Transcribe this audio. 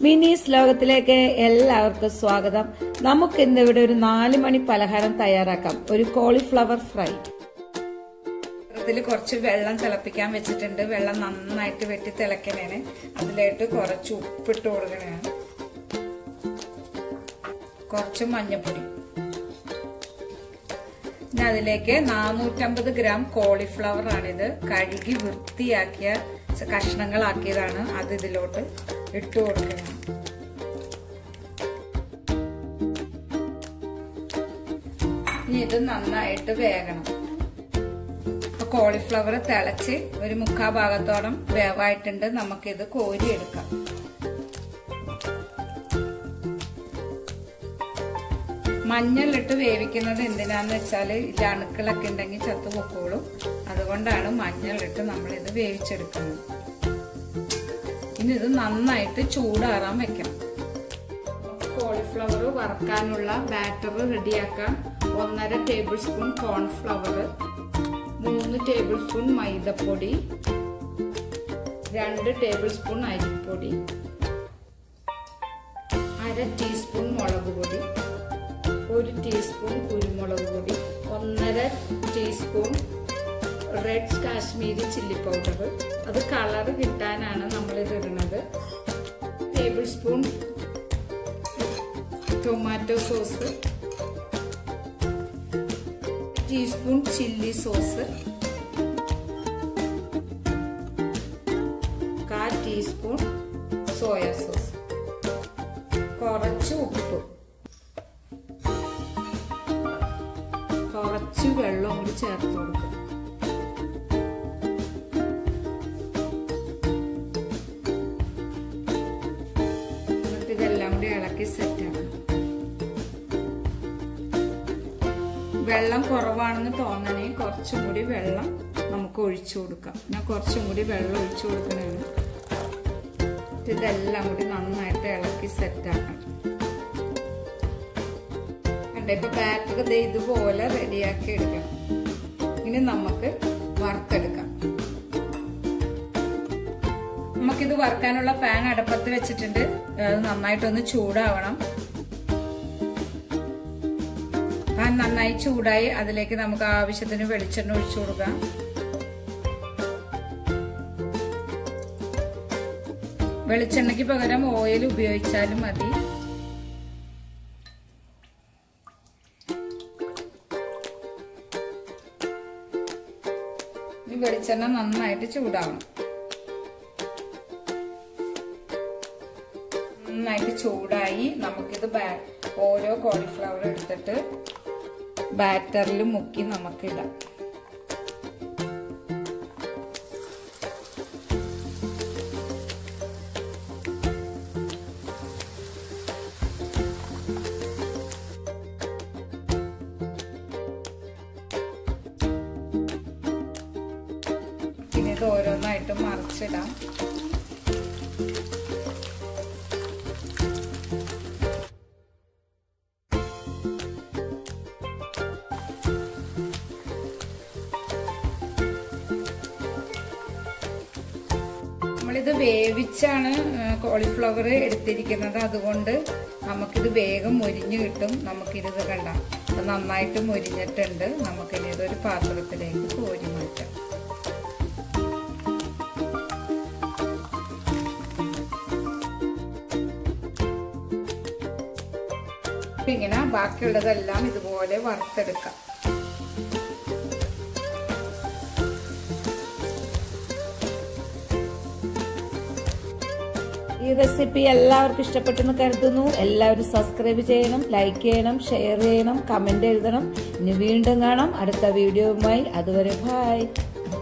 മിനീസ് ലോകത്തിലേക്ക് എല്ലാവർക്കും സ്വാഗതം നമുക്ക് ഇന്ന് ഇവിടെ ഒരു നാല് മണി പലഹാരം തയ്യാറാക്കാം ഒരു കോളിഫ്ലവർ ഫ്രൈ ഇതിൽ കുറച്ച് വെള്ളം തിളപ്പിക്കാൻ വെച്ചിട്ടുണ്ട് വെള്ളം നന്നായിട്ട് വെട്ടി തിളക്കണേന് അതിലായിട്ട് കുറച്ച് ഉപ്പിട്ട് കൊടുക്കണേണ് കുറച്ച് മഞ്ഞപ്പൊടി പിന്നെ അതിലേക്ക് നാനൂറ്റമ്പത് ഗ്രാം കോളിഫ്ലവർ ആണിത് കഴുകി വൃത്തിയാക്കിയ കഷ്ണങ്ങളാക്കിയതാണ് അത് ഇതിലോട്ട് ഇട്ട് കൊടുക്കണം ഇനി ഇത് നന്നായിട്ട് വേകണം കോളിഫ്ലവർ തിളച്ച് ഒരു മുക്കാ ഭാഗത്തോളം വേവായിട്ടുണ്ട് നമുക്കിത് കോരിയെടുക്കാം മഞ്ഞളിട്ട് വേവിക്കുന്നത് എന്തിനാന്ന് വെച്ചാൽ ഇതിൽ അണുക്കളൊക്കെ ഉണ്ടെങ്കിൽ ചത്തു പൊക്കോളും അതുകൊണ്ടാണ് മഞ്ഞളിട്ട് നമ്മളിത് വേവിച്ചെടുക്കുന്നത് ഇനി ഇത് നന്നായിട്ട് ചൂടാറാൻ വെക്കണം കോളിഫ്ലവർ വറക്കാനുള്ള ബാറ്റർ റെഡിയാക്കാം ഒന്നര ടേബിൾ സ്പൂൺ കോൺഫ്ലവർ മൂന്ന് ടേബിൾ സ്പൂൺ മൈദപ്പൊടി രണ്ട് ടേബിൾ സ്പൂൺ അരിപ്പൊടി അര ടീസ്പൂൺ മുളക് പൊടി ഒരു ടീസ്പൂൺ കുരുമുളക് പൊടി ഒന്നര teaspoon red Kashmiri chilli powder അത് കളർ കിട്ടാനാണ് നമ്മൾ ഇത് ഇടുന്നത് tablespoon tomato sauce teaspoon chilli sauce കാ ടീസ്പൂൺ സോയ സോസ് കുറച്ച് ഉപ്പ് കുറച്ച് വെള്ളം കൂടി ചേർത്ത് കൊടുക്കും എന്നിട്ട് ഇതെല്ലാം കൂടി ഇളക്കി സെറ്റാക്കണം വെള്ളം കുറവാണെന്ന് തോന്നണേ കുറച്ചും കൂടി വെള്ളം നമുക്ക് ഒഴിച്ചു കൊടുക്കാം ഞാൻ കുറച്ചും കൂടി വെള്ളം ഒഴിച്ചു കൊടുക്കണേന് ഇതെല്ലാം കൂടി നന്നായിട്ട് ഇളക്കി സെറ്റാക്കണം കണ്ട ഇപ്പൊ ബാറ്റർ ദേ ഇതുപോലെ റെഡിയാക്കി എടുക്കണം ഇനി നമുക്ക് വറുത്തെടുക്കാം നമുക്കിത് വറുക്കാനുള്ള പാൻ അടുപ്പത്ത് വെച്ചിട്ടുണ്ട് അത് നന്നായിട്ടൊന്ന് ചൂടാവണം പാൻ നന്നായി ചൂടായി അതിലേക്ക് നമുക്ക് ആവശ്യത്തിന് വെളിച്ചെണ്ണ ഒഴിച്ചു കൊടുക്കാം വെളിച്ചെണ്ണയ്ക്ക് പകരം ഓയിൽ ഉപയോഗിച്ചാലും മതി ഈ വെളിച്ചെണ്ണ നന്നായിട്ട് ചൂടാവണം നന്നായിട്ട് ചൂടായി നമുക്കിത് ഓരോ കോളിഫ്ലവർ എടുത്തിട്ട് ബാറ്ററിൽ മുക്കി നമുക്കിടാം ഇനി ഇത് ഓരോന്നായിട്ട് മറിച്ചിടാം നമ്മളിത് വേവിച്ചാണ് കോളിഫ്ലവർ എടുത്തിരിക്കുന്നത് അതുകൊണ്ട് നമുക്കിത് വേഗം മൊരിഞ്ഞു കിട്ടും നമുക്കിത് കണ്ട നന്നായിട്ട് മൊരിഞ്ഞിട്ടുണ്ട് നമുക്കിനി ഇതൊരു പാത്രത്തിലേക്ക് കോരി മാറ്റാം ഇങ്ങനെ ബാക്കിയുള്ളതെല്ലാം ഇതുപോലെ വറുത്തെടുക്കാം ഈ റെസിപ്പി എല്ലാവർക്കും ഇഷ്ടപ്പെട്ടെന്ന് കരുതുന്നു എല്ലാവരും സബ്സ്ക്രൈബ് ചെയ്യണം ലൈക്ക് ചെയ്യണം ഷെയർ ചെയ്യണം കമന്റ് എഴുതണം ഇനി വീണ്ടും കാണാം അടുത്ത വീഡിയോയുമായി അതുവരെ ബായ്